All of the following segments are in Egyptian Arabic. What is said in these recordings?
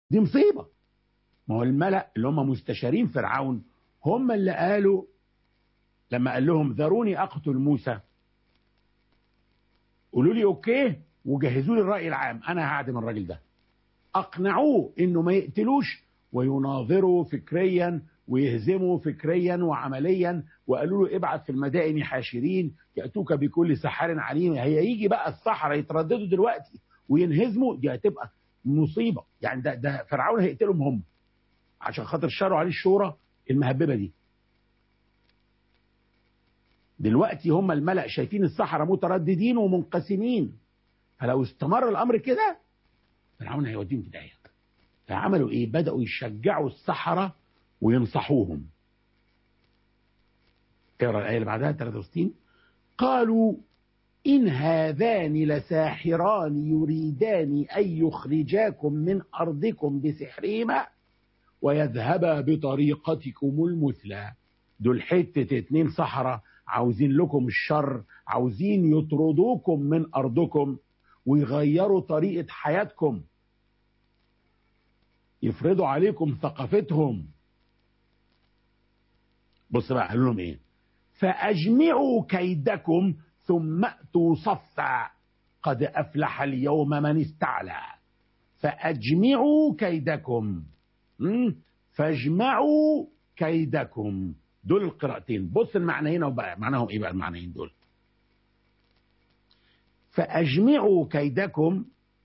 دي مصيبة ما هو الملأ اللي هم مستشارين فرعون هم اللي قالوا لما قال لهم ذروني أقتل موسى قولوا لي أوكي وجهزوا لي الرأي العام أنا هعدم الراجل ده أقنعوه إنه ما يقتلوش ويناظروا فكريا ويهزموا فكريا وعمليا وقالوا له ابعث في المدائن حاشرين يأتوك بكل سحار عليم هيجي بقى السحرة يترددوا دلوقتي وينهزموا دي هتبقى مصيبة يعني ده, ده فرعون هيقتلهم هم عشان خاطر شروا عليه الشورى المهببة دي دلوقتي هم الملأ شايفين السحرة مترددين ومنقسمين فلو استمر الأمر كده فرعون هيوديهم في داهية فعملوا ايه بدأوا يشجعوا السحرة وينصحوهم اقرا الآية اللي بعدها 63 قالوا إن هذان لساحران يريدان أن يخرجاكم من أرضكم بسحرهما ويذهبا بطريقتكم المثلى دول حتة اتنين سحرة عاوزين لكم الشر عاوزين يطردوكم من أرضكم ويغيروا طريقة حياتكم يفرضوا عليكم ثقافتهم بص بقى قالوا لهم ايه فأجمعوا كيدكم ثم أتوا صفا قد أفلح اليوم من استعلى فأجمعوا كيدكم فاجمعوا كيدكم دول القراءتين بص المعنى هنا وبقى معناهم ايه بقى المعنيين دول فأجمعوا كيدكم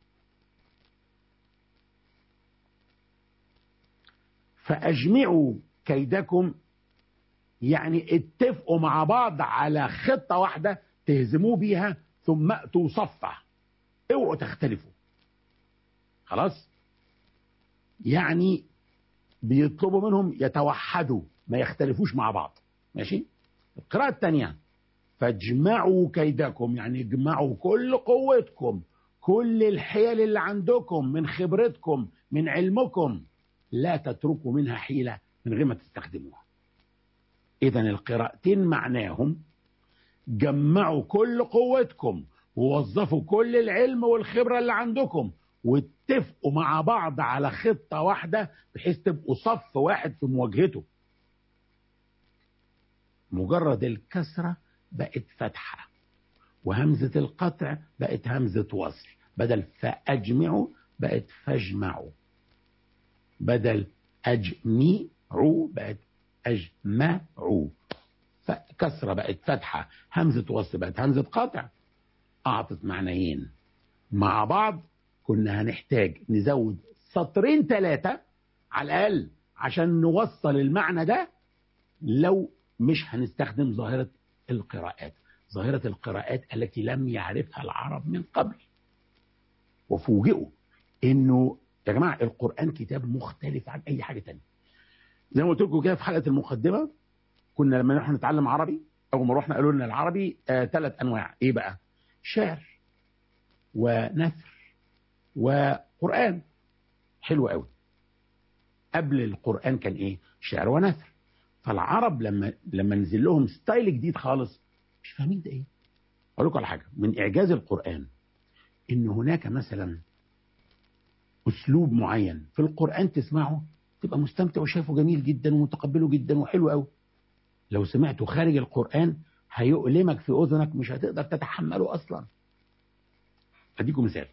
فأجمعوا كيدكم يعني اتفقوا مع بعض على خطة واحدة تهزموا بيها ثم أتوا صفا اوعوا تختلفوا خلاص يعني بيطلبوا منهم يتوحدوا ما يختلفوش مع بعض ماشي القراءة الثانية فاجمعوا كيدكم يعني اجمعوا كل قوتكم كل الحيل اللي عندكم من خبرتكم من علمكم لا تتركوا منها حيلة من غير ما تستخدموها إذا القراءتين معناهم جمعوا كل قوتكم ووظفوا كل العلم والخبرة اللي عندكم واتفقوا مع بعض على خطة واحدة بحيث تبقوا صف واحد في مواجهته مجرد الكسرة بقت فتحة وهمزة القطع بقت همزة وصل بدل فأجمعوا بقت فاجمعوا بدل أجمعوا بقت أجمعوا فكسرة بقت فتحة همزة وصل بقت همزة قطع أعطت معنيين مع بعض كنا هنحتاج نزود سطرين ثلاثة على الأقل عشان نوصل المعنى ده لو مش هنستخدم ظاهرة القراءات ظاهرة القراءات التي لم يعرفها العرب من قبل وفوجئوا انه يا جماعة القرآن كتاب مختلف عن اي حاجة تانية زي ما قلت لكم كده في حلقة المقدمة كنا لما نحن نتعلم عربي اول ما رحنا قالوا لنا العربي آه ثلاث انواع ايه بقى شعر ونثر وقرآن حلو قوي قبل القرآن كان ايه شعر ونثر فالعرب لما لما نزل لهم ستايل جديد خالص مش فاهمين ده ايه اقول لكم على حاجه من اعجاز القران ان هناك مثلا اسلوب معين في القران تسمعه تبقى مستمتع وشايفه جميل جدا ومتقبله جدا وحلو قوي لو سمعته خارج القران هيؤلمك في اذنك مش هتقدر تتحمله اصلا اديكم مثال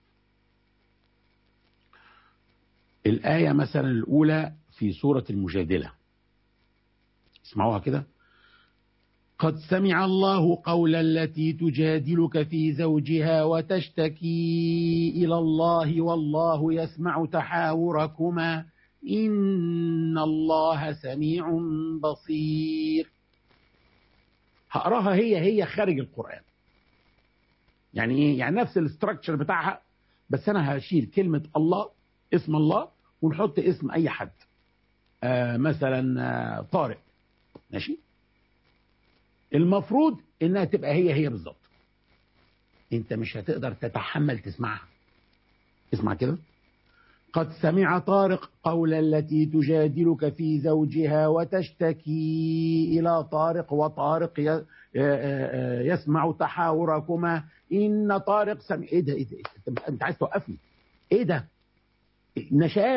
الايه مثلا الاولى في سوره المجادله اسمعوها كده قد سمع الله قول التي تجادلك في زوجها وتشتكي إلى الله والله يسمع تحاوركما إن الله سميع بصير هقراها هي هي خارج القرآن يعني ايه يعني نفس الاستراكشر بتاعها بس انا هشيل كلمة الله اسم الله ونحط اسم اي حد آه مثلا آه طارق ماشي المفروض انها تبقى هي هي بالظبط انت مش هتقدر تتحمل تسمعها اسمع كده قد سمع طارق قول التي تجادلك في زوجها وتشتكي إلى طارق وطارق يسمع تحاوركما إن طارق سمع إيه ده, إيه ده؟ أنت عايز توقفني إيه ده نشآت